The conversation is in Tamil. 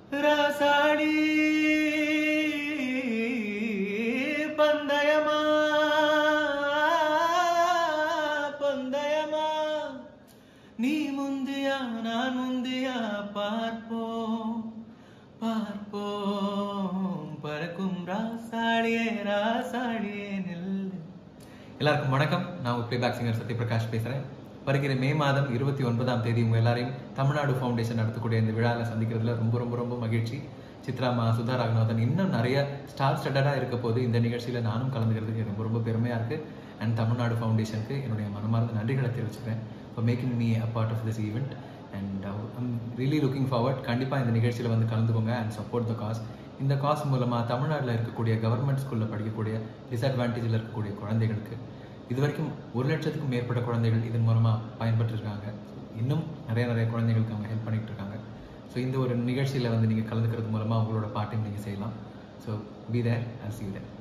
ராசாடி பந்தயமா பந்தயமா நீ முந்தியா நான் முந்தியா பார்ப்போம் பார்ப்போம் பறக்கும் ராசாடியே ராசாடியே நெல் எல்லாருக்கும் வணக்கம் நான் உங்க பிளேபேக் சிங்கர் சத்யபிரகாஷ் பேசுறேன் வருகிற மே மாதம் இருபத்தி ஒன்பதாம் தேதி உங்க எல்லாரையும் தமிழ்நாடு ஃபவுண்டேஷன் நடத்தக்கூடிய இந்த விழாவில் சந்திக்கிறதுல ரொம்ப ரொம்ப ரொம்ப மகிழ்ச்சி சித்ராமா சுதா ராகநாதன் இன்னும் நிறைய ஸ்டார் ஸ்டடடா இருக்க போது இந்த நிகழ்ச்சியில நானும் கலந்துக்கிறதுக்கு ரொம்ப ரொம்ப பெருமையா இருக்கு அண்ட் தமிழ்நாடு ஃபவுண்டேஷனுக்கு என்னுடைய மனமார்ந்த நன்றிகளை தெரிவிச்சுக்கிறேன் for making me a part of this event and I'm really looking forward கண்டிப்பாக இந்த நிகழ்ச்சியில் வந்து கலந்துக்கோங்க அண்ட் சப்போர்ட் த காஸ் இந்த காஸ் மூலமாக தமிழ்நாட்டில் இருக்கக்கூடிய கவர்மெண்ட் ஸ்கூலில் படிக்கக்கூடிய டிஸ்அட்வான்டேஜில் இருக்கக்கூடிய குழந்தைகளுக்கு இது வரைக்கும் ஒரு லட்சத்துக்கும் மேற்பட்ட குழந்தைகள் இதன் மூலமாக பயன்பெற்றிருக்காங்க இன்னும் நிறைய நிறைய குழந்தைகளுக்கு அவங்க ஹெல்ப் பண்ணிட்டு இருக்காங்க ஸோ இந்த ஒரு நிகழ்ச்சியில் வந்து நீங்கள் கலந்துக்கிறது மூலமாக உங்களோட பாட்டையும் நீங்கள் செய்யலாம் so be there I'll see there